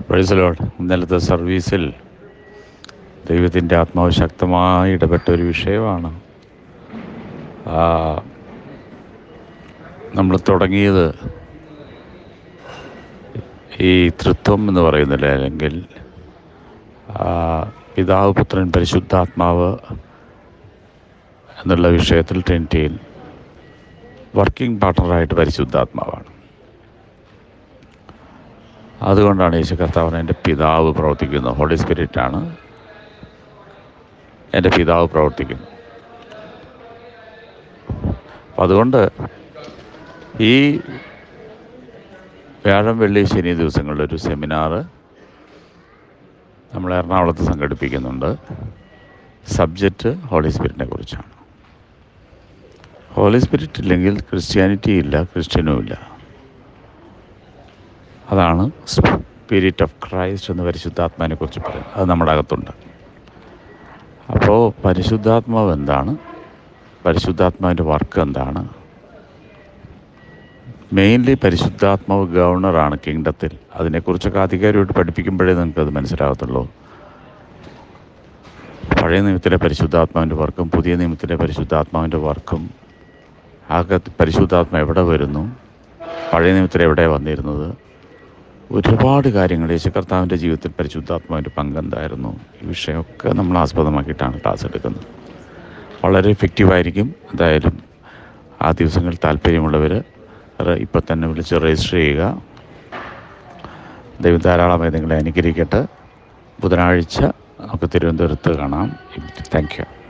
പ്രൈസലോട് ഇന്നലത്തെ സർവീസിൽ ദൈവത്തിൻ്റെ ആത്മാവ് ശക്തമായി ഇടപെട്ട ഒരു വിഷയമാണ് നമ്മൾ തുടങ്ങിയത് ഈ തൃത്വം എന്ന് പറയുന്നില്ല അല്ലെങ്കിൽ ആ, പിതാവ് പുത്രൻ പരിശുദ്ധാത്മാവ് എന്നുള്ള വിഷയത്തിൽ ട്രിനിറ്റിയിൽ വർക്കിംഗ് പാർട്ട്ണറായിട്ട് പരിശുദ്ധാത്മാവാണ് അതുകൊണ്ടാണ് യേശു കർത്താവിന് എൻ്റെ പിതാവ് പ്രവർത്തിക്കുന്നത് ഹോളി സ്പിരിറ്റാണ് എൻ്റെ പിതാവ് പ്രവർത്തിക്കുന്നത് അപ്പം അതുകൊണ്ട് ഈ വ്യാഴം വെള്ളി ശനി ദിവസങ്ങളിൽ ഒരു സെമിനാറ് നമ്മൾ എറണാകുളത്ത് സംഘടിപ്പിക്കുന്നുണ്ട് സബ്ജക്റ്റ് ഹോളി സ്പിരിറ്റിനെ കുറിച്ചാണ് ഹോളി സ്പിരിറ്റ് ഇല്ലെങ്കിൽ ക്രിസ്ത്യാനിറ്റി ഇല്ല ക്രിസ്ത്യനും ഇല്ല അതാണ് സ്പിരിറ്റ് ഓഫ് ക്രൈസ്റ്റ് എന്ന് പരിശുദ്ധാത്മാവിനെ കുറിച്ച് പറയുന്നത് അത് നമ്മുടെ അകത്തുണ്ട് അപ്പോൾ പരിശുദ്ധാത്മാവ് എന്താണ് പരിശുദ്ധാത്മാവിൻ്റെ വർക്ക് എന്താണ് മെയിൻലി പരിശുദ്ധാത്മാവ് ഗവർണറാണ് കിങ്ഡത്തിൽ അതിനെക്കുറിച്ചൊക്കെ ആധികാരികമായിട്ട് പഠിപ്പിക്കുമ്പോഴേ നിങ്ങൾക്കത് മനസ്സിലാകത്തുള്ളൂ പഴയ നിയമത്തിലെ പരിശുദ്ധാത്മാവിൻ്റെ വർക്കും പുതിയ നിയമത്തിലെ പരിശുദ്ധാത്മാവിൻ്റെ വർക്കും ആകെ പരിശുദ്ധാത്മ എവിടെ വരുന്നു പഴയ നിയമത്തിൽ എവിടെ വന്നിരുന്നത് ഒരുപാട് കാര്യങ്ങൾ യേശു കർത്താവിൻ്റെ ജീവിതത്തിൽ പരിശുദ്ധാത്മാവിൻ്റെ പങ്കെന്തായിരുന്നു ഈ വിഷയമൊക്കെ നമ്മൾ ആസ്പദമാക്കിയിട്ടാണ് ക്ലാസ് എടുക്കുന്നത് വളരെ എഫക്റ്റീവായിരിക്കും എന്തായാലും ആ ദിവസങ്ങളിൽ താല്പര്യമുള്ളവർ ഇപ്പം തന്നെ വിളിച്ച് രജിസ്റ്റർ ചെയ്യുക ദൈവം ധാരാളമായി നിങ്ങളെ അനുഗ്രഹിക്കട്ടെ ബുധനാഴ്ച നമുക്ക് തിരുവനന്തപുരത്ത് കാണാം താങ്ക് യു